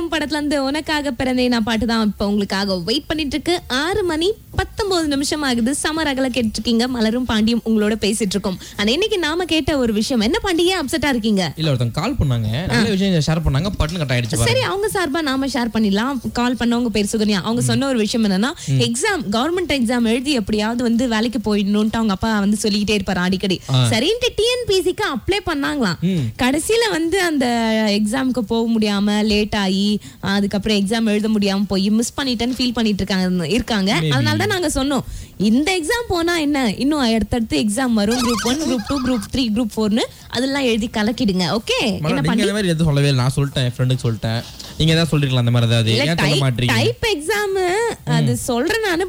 தெய்வம் படத்துல இருந்து உனக்காக பிறந்தேன் நான் பாட்டு தான் இப்ப உங்களுக்காக வெயிட் பண்ணிட்டு இருக்கு ஆறு மணி பத்தொன்பது நிமிஷம் ஆகுது சமர் அகல கேட்டு இருக்கீங்க மலரும் பாண்டியும் உங்களோட பேசிட்டு இருக்கோம் ஆனா இன்னைக்கு நாம கேட்ட ஒரு விஷயம் என்ன பாண்டியே அப்செட்டா இருக்கீங்க இல்ல ஒருத்தங்க கால் பண்ணாங்க நல்ல விஷயம் ஷேர் பண்ணாங்க பட்டுன்னு கட் ஆயிடுச்சு பாருங்க சரி அவங்க சார்பா நாம ஷேர் பண்ணிடலாம் கால் பண்ணவங்க பேர் சுகன்யா அவங்க சொன்ன ஒரு விஷயம் என்னன்னா எக்ஸாம் கவர்மெண்ட் எக்ஸாம் எழுதி எப்படியாவது வந்து வேலைக்கு போயிடணும்ட்டு அவங்க அப்பா வந்து சொல்லிக்கிட்டே இருப்பாரு அடிக்கடி சரின்ட்டு டிஎன்பிசிக்கு அப்ளை பண்ணாங்களாம் கடைசியில வந்து அந்த எக்ஸாமுக்கு போக முடியாம லேட் ஆகி அதுக்கப்புறம் எக்ஸாம் எழுத முடியாம போய் மிஸ் பண்ணிட்டேன்னு ஃபீல் பண்ணிட்டு இருக்காங்க இருக்காங்க அதனால தான் நாங்க சொன்னோம் இந்த எக்ஸாம் போனா என்ன இன்னும் அடுத்தடுத்து எக்ஸாம் வரும் group one group two group three group ஃபோர்னு அதெல்லாம் எழுதி கலக்கிடுங்க ஓகே மலர், என்ன நீங்க இந்த மாதிரி எதுவும் சொல்லவே இல்லை நான் சொல்லிட்டேன் என் ஃப்ரெண்டுக்கு சொல்லிட்டேன் நீங்க ஏதாவது சொல்லிருக்கலாம் அந்த மாதிரி ஏதாவது ஏன் சொல்ல மாட்டீங்க டைப் எக்ஸாம் அது சொல்றேன் நானு